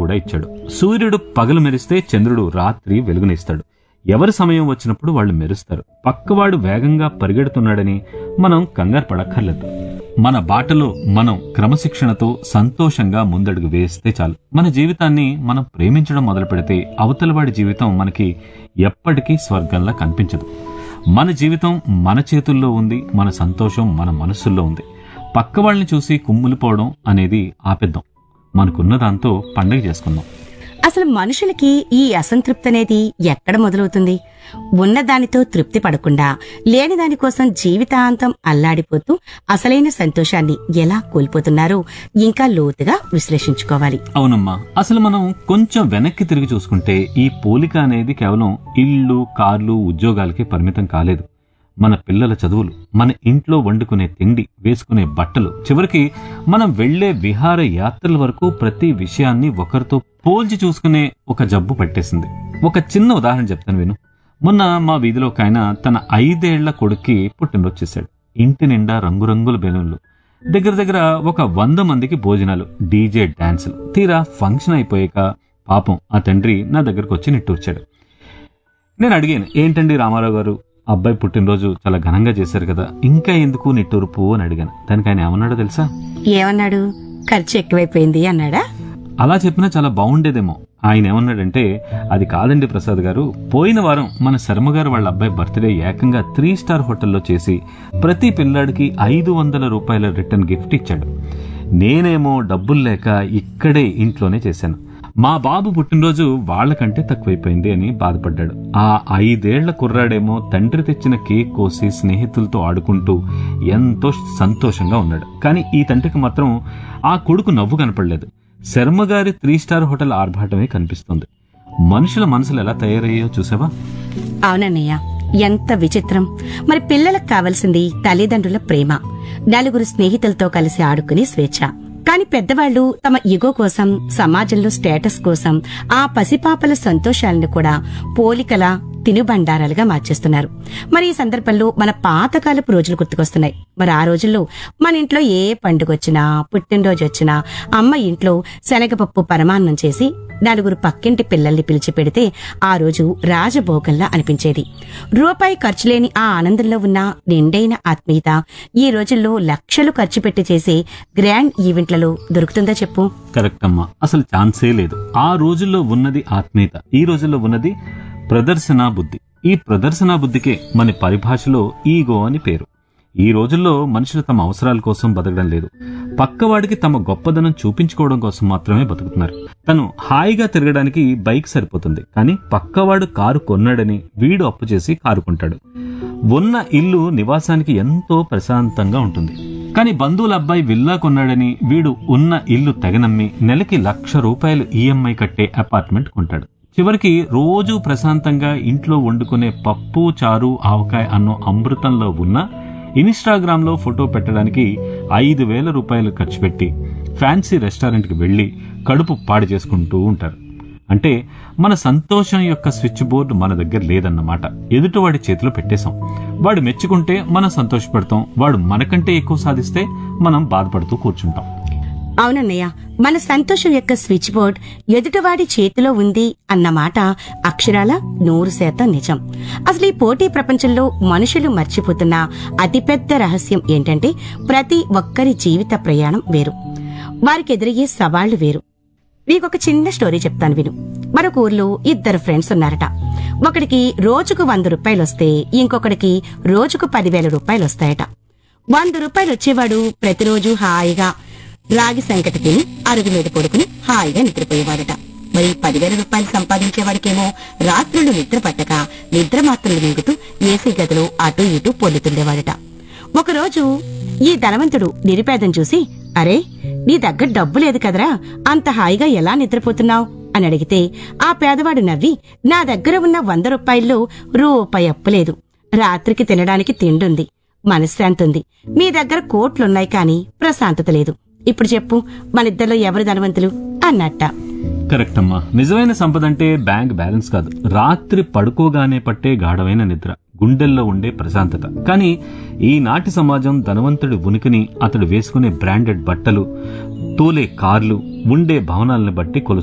కూడా ఇచ్చాడు సూర్యుడు పగలు మెరిస్తే చంద్రుడు రాత్రి వెలుగునిస్తాడు ఎవరి సమయం వచ్చినప్పుడు వాళ్ళు మెరుస్తారు పక్కవాడు వేగంగా పరిగెడుతున్నాడని మనం కంగారు పడక్కర్లేదు మన బాటలో మనం క్రమశిక్షణతో సంతోషంగా ముందడుగు వేస్తే చాలు మన జీవితాన్ని మనం ప్రేమించడం మొదలు పెడితే అవతలవాడి జీవితం మనకి ఎప్పటికీ స్వర్గంలా కనిపించదు మన జీవితం మన చేతుల్లో ఉంది మన సంతోషం మన మనస్సుల్లో ఉంది పక్క వాళ్ళని చూసి కుమ్ములిపోవడం అనేది ఆపేద్దాం మనకున్న దాంతో పండగ చేసుకుందాం అసలు మనుషులకి ఈ అసంతృప్తి అనేది ఎక్కడ మొదలవుతుంది ఉన్న దానితో తృప్తి పడకుండా లేని దానికోసం జీవితాంతం అల్లాడిపోతూ అసలైన సంతోషాన్ని ఎలా కోల్పోతున్నారో ఇంకా లోతుగా విశ్లేషించుకోవాలి అవునమ్మా అసలు మనం కొంచెం వెనక్కి తిరిగి చూసుకుంటే ఈ పోలిక అనేది కేవలం ఇళ్ళు కార్లు ఉద్యోగాలకే పరిమితం కాలేదు మన పిల్లల చదువులు మన ఇంట్లో వండుకునే తిండి వేసుకునే బట్టలు చివరికి మనం వెళ్లే విహార యాత్రల వరకు ప్రతి విషయాన్ని ఒకరితో పోల్చి చూసుకునే ఒక జబ్బు పట్టేసింది ఒక చిన్న ఉదాహరణ చెప్తాను విను మొన్న మా వీధిలో ఒక ఆయన తన ఐదేళ్ల కొడుక్కి పుట్టినరోజు చేశాడు ఇంటి నిండా రంగురంగుల బెలూన్లు దగ్గర దగ్గర ఒక వంద మందికి భోజనాలు డీజే డాన్సులు తీరా ఫంక్షన్ అయిపోయాక పాపం ఆ తండ్రి నా దగ్గరకు వచ్చి నిట్టూర్చాడు నేను అడిగాను ఏంటండి రామారావు గారు అబ్బాయి పుట్టినరోజు చాలా ఘనంగా చేశారు కదా ఇంకా ఎందుకు నిట్టూర్పు అని అడిగాను దానికి ఆయన ఏమన్నాడో తెలుసా ఏమన్నాడు ఖర్చు ఎక్కువైపోయింది అన్నాడా అలా చెప్పినా చాలా బాగుండేదేమో ఆయన ఏమన్నాడంటే అది కాదండి ప్రసాద్ గారు పోయిన వారం మన శర్మ గారు వాళ్ళ అబ్బాయి బర్త్డే ఏకంగా త్రీ స్టార్ హోటల్లో చేసి ప్రతి పిల్లాడికి ఐదు వందల రూపాయల రిటర్న్ గిఫ్ట్ ఇచ్చాడు నేనేమో డబ్బులు లేక ఇక్కడే ఇంట్లోనే చేశాను మా బాబు పుట్టినరోజు వాళ్ళకంటే తక్కువైపోయింది అని బాధపడ్డాడు ఆ ఐదేళ్ల కుర్రాడేమో తండ్రి తెచ్చిన కేక్ కోసి స్నేహితులతో ఆడుకుంటూ ఎంతో సంతోషంగా ఉన్నాడు కానీ ఈ తండ్రికి మాత్రం ఆ కొడుకు నవ్వు కనపడలేదు శర్మగారి త్రీ స్టార్ హోటల్ ఆర్భాటమే కనిపిస్తుంది మనుషుల మనసులు ఎలా తయారయ్యో చూసావా అవునన్నయ్య ఎంత విచిత్రం మరి పిల్లలకు కావలసింది తల్లిదండ్రుల ప్రేమ నలుగురు స్నేహితులతో కలిసి ఆడుకునే స్వేచ్ఛ కాని పెద్దవాళ్లు తమ ఇగో కోసం సమాజంలో స్టేటస్ కోసం ఆ పసిపాపల సంతోషాలను కూడా పోలికల తినుబండారాలుగా మార్చేస్తున్నారు మరి ఈ సందర్భంలో మన పాతకాలపు రోజులు గుర్తుకొస్తున్నాయి మరి ఆ రోజుల్లో మన ఇంట్లో ఏ పండుగ వచ్చినా పుట్టినరోజు వచ్చినా అమ్మ ఇంట్లో శనగపప్పు పరమాన్నం చేసి నలుగురు పక్కింటి పిల్లల్ని పిలిచి పెడితే ఆ రోజు రాజభోగంలా అనిపించేది రూపాయి ఖర్చు లేని ఆ ఆనందంలో ఉన్న నిండైన ఆత్మీయత ఈ రోజుల్లో లక్షలు ఖర్చు పెట్టి చేసే గ్రాండ్ ఈవెంట్లలో దొరుకుతుందా చెప్పు కరెక్ట్ అమ్మా అసలు ఛాన్సే లేదు ఆ రోజుల్లో ఉన్నది ఆత్మీయత ఈ రోజుల్లో ఉన్నది ప్రదర్శనా బుద్ధి ఈ ప్రదర్శనా బుద్ధికే మన పరిభాషలో ఈగో అని పేరు ఈ రోజుల్లో మనుషులు తమ అవసరాల కోసం బతకడం లేదు పక్కవాడికి తమ గొప్పదనం చూపించుకోవడం కోసం మాత్రమే బతుకుతున్నారు తను హాయిగా తిరగడానికి బైక్ సరిపోతుంది కానీ పక్కవాడు కారు కొన్నాడని వీడు అప్పు చేసి కారు కొంటాడు ఉన్న ఇల్లు నివాసానికి ఎంతో ప్రశాంతంగా ఉంటుంది కానీ బంధువుల అబ్బాయి విల్లా కొన్నాడని వీడు ఉన్న ఇల్లు తెగనమ్మి నెలకి లక్ష రూపాయలు ఈఎంఐ కట్టే అపార్ట్మెంట్ కొంటాడు చివరికి రోజు ప్రశాంతంగా ఇంట్లో వండుకునే పప్పు చారు ఆవకాయ అన్నో అమృతంలో ఉన్న ఇన్స్టాగ్రామ్ లో ఫోటో పెట్టడానికి ఐదు వేల రూపాయలు ఖర్చు పెట్టి ఫ్యాన్సీ రెస్టారెంట్కి వెళ్ళి కడుపు పాడు చేసుకుంటూ ఉంటారు అంటే మన సంతోషం యొక్క స్విచ్ బోర్డు మన దగ్గర లేదన్నమాట ఎదుటివాడి చేతిలో పెట్టేశాం వాడు మెచ్చుకుంటే మనం సంతోషపడతాం వాడు మనకంటే ఎక్కువ సాధిస్తే మనం బాధపడుతూ కూర్చుంటాం అవునన్నయ్య మన సంతోషం యొక్క స్విచ్ బోర్డ్ ఎదుటివాడి చేతిలో ఉంది అన్నమాట అక్షరాల నూరు శాతం నిజం అసలు ఈ పోటీ ప్రపంచంలో మనుషులు మర్చిపోతున్న అతిపెద్ద రహస్యం ఏంటంటే ప్రతి ఒక్కరి జీవిత ప్రయాణం వేరు వారికి ఎదురయ్యే సవాళ్లు వేరు నీకొక చిన్న స్టోరీ చెప్తాను విను మరొక ఊర్లో ఇద్దరు ఫ్రెండ్స్ ఉన్నారట ఒకడికి రోజుకు వంద రూపాయలు వస్తే ఇంకొకడికి రోజుకు పదివేల రూపాయలు వస్తాయట వంద రూపాయలు వచ్చేవాడు ప్రతిరోజు హాయిగా రాగి సంకట తిని అరుగు మీద పడుకుని హాయిగా నిద్రపోయేవాడట మరి పదివేల రూపాయలు సంపాదించేవాడికేమో రాత్రులు నిద్ర పట్టక నిద్ర మాత్రలు మింగుతూ ఏసీ గదిలో అటూ ఇటూ పొల్లుతుండేవాడట ఒకరోజు ఈ ధనవంతుడు నిరుపేదం చూసి అరే నీ దగ్గర డబ్బు లేదు కదరా అంత హాయిగా ఎలా నిద్రపోతున్నావు అని అడిగితే ఆ పేదవాడు నవ్వి నా దగ్గర ఉన్న వంద రూపాయల్లో రూపాయి అప్పులేదు రాత్రికి తినడానికి తిండుంది మనశ్శాంతి ఉంది మీ దగ్గర కోట్లున్నాయి కానీ ప్రశాంతత లేదు ఇప్పుడు చెప్పు మనిద్దరిలో ఎవరు ధనవంతులు అన్నట్ట కరెక్ట్ అమ్మా నిజమైన సంపద అంటే బ్యాంక్ బ్యాలెన్స్ కాదు రాత్రి పడుకోగానే పట్టే గాఢమైన నిద్ర గుండెల్లో ఉండే ప్రశాంతత కానీ ఈనాటి సమాజం ధనవంతుడి ఉనికిని అతడు వేసుకునే బ్రాండెడ్ బట్టలు తోలే కార్లు ఉండే భవనాలను బట్టి కొలుస్తుంది